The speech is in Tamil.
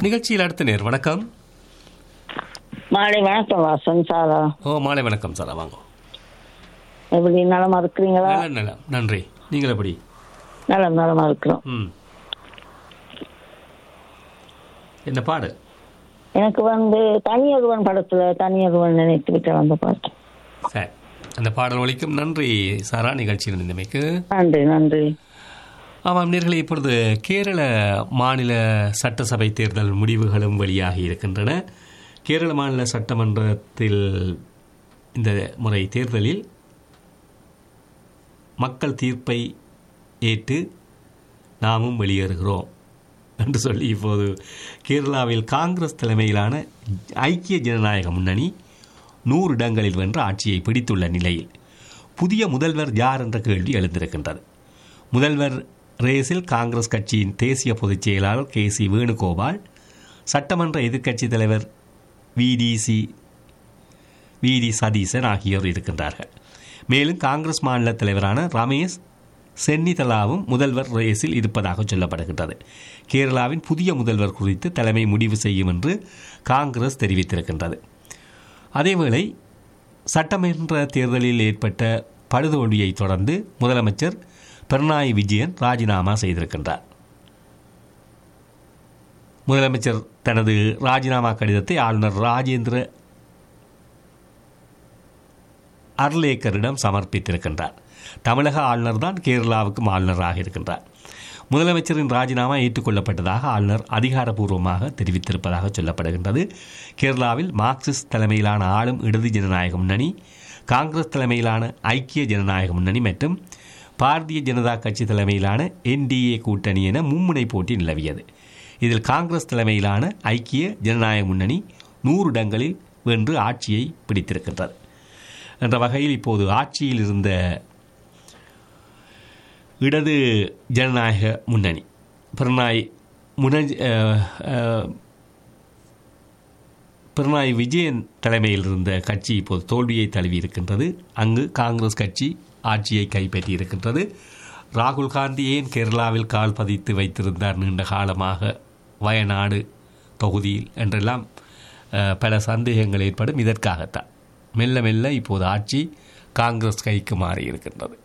நிகழ்ச்சியில் அடுத்த நேர் வணக்கம் மாலை வணக்கம் வாசன் சாரா ஓ மாலை வணக்கம் சார் வாங்க எப்படி நலமா இருக்கிறீங்களா நல்ல நலம் நன்றி நீங்கள் எப்படி நலம் நலமா இருக்கிறோம் ம் என்ன பாடு எனக்கு வந்து தனியொருவன் படத்துல தனியொருவன் நினைத்து விட்டு வந்த பாட்டு சரி அந்த பாடல் ஒலிக்கும் நன்றி சாரா நிகழ்ச்சியில் இருந்தமைக்கு நன்றி நன்றி ஆமாம் நேர்களே இப்பொழுது கேரள மாநில சட்டசபை தேர்தல் முடிவுகளும் வெளியாகி இருக்கின்றன கேரள மாநில சட்டமன்றத்தில் இந்த முறை தேர்தலில் மக்கள் தீர்ப்பை ஏற்று நாமும் வெளியேறுகிறோம் என்று சொல்லி இப்போது கேரளாவில் காங்கிரஸ் தலைமையிலான ஐக்கிய ஜனநாயக முன்னணி நூறு இடங்களில் வென்று ஆட்சியை பிடித்துள்ள நிலையில் புதிய முதல்வர் யார் என்ற கேள்வி எழுந்திருக்கின்றது முதல்வர் ரேஸில் காங்கிரஸ் கட்சியின் தேசிய பொதுச் செயலாளர் கே சி வேணுகோபால் சட்டமன்ற எதிர்க்கட்சித் தலைவர் விடிசி விடி சதீசன் ஆகியோர் இருக்கின்றார்கள் மேலும் காங்கிரஸ் மாநில தலைவரான ரமேஷ் சென்னிதலாவும் முதல்வர் ரேஸில் இருப்பதாக சொல்லப்படுகின்றது கேரளாவின் புதிய முதல்வர் குறித்து தலைமை முடிவு செய்யும் என்று காங்கிரஸ் தெரிவித்திருக்கின்றது அதேவேளை சட்டமன்ற தேர்தலில் ஏற்பட்ட படுதோல்வியை தொடர்ந்து முதலமைச்சர் பினராயி விஜயன் ராஜினாமா செய்திருக்கின்றார் முதலமைச்சர் தனது ராஜினாமா கடிதத்தை ஆளுநர் ராஜேந்திர அர்லேக்கரிடம் சமர்ப்பித்திருக்கின்றார் தமிழக ஆளுநர் தான் கேரளாவுக்கும் ஆளுநராக இருக்கின்றார் முதலமைச்சரின் ராஜினாமா ஏற்றுக்கொள்ளப்பட்டதாக ஆளுநர் அதிகாரப்பூர்வமாக தெரிவித்திருப்பதாக சொல்லப்படுகின்றது கேரளாவில் மார்க்சிஸ்ட் தலைமையிலான ஆளும் இடது ஜனநாயக முன்னணி காங்கிரஸ் தலைமையிலான ஐக்கிய ஜனநாயக முன்னணி மற்றும் பாரதிய ஜனதா கட்சி தலைமையிலான என்டிஏ கூட்டணி என மும்முனை போட்டி நிலவியது இதில் காங்கிரஸ் தலைமையிலான ஐக்கிய ஜனநாயக முன்னணி நூறு இடங்களில் வென்று ஆட்சியை பிடித்திருக்கின்றது என்ற வகையில் இப்போது ஆட்சியில் இருந்த இடது ஜனநாயக முன்னணி பிரணாய் முன பிரணாய் விஜயன் தலைமையில் இருந்த கட்சி இப்போது தோல்வியை தழுவி இருக்கின்றது அங்கு காங்கிரஸ் கட்சி ஆட்சியை கைப்பற்றி இருக்கின்றது ராகுல் காந்தி ஏன் கேரளாவில் கால் பதித்து வைத்திருந்தார் நீண்ட காலமாக வயநாடு தொகுதியில் என்றெல்லாம் பல சந்தேகங்கள் ஏற்படும் இதற்காகத்தான் மெல்ல மெல்ல இப்போது ஆட்சி காங்கிரஸ் கைக்கு மாறி இருக்கின்றது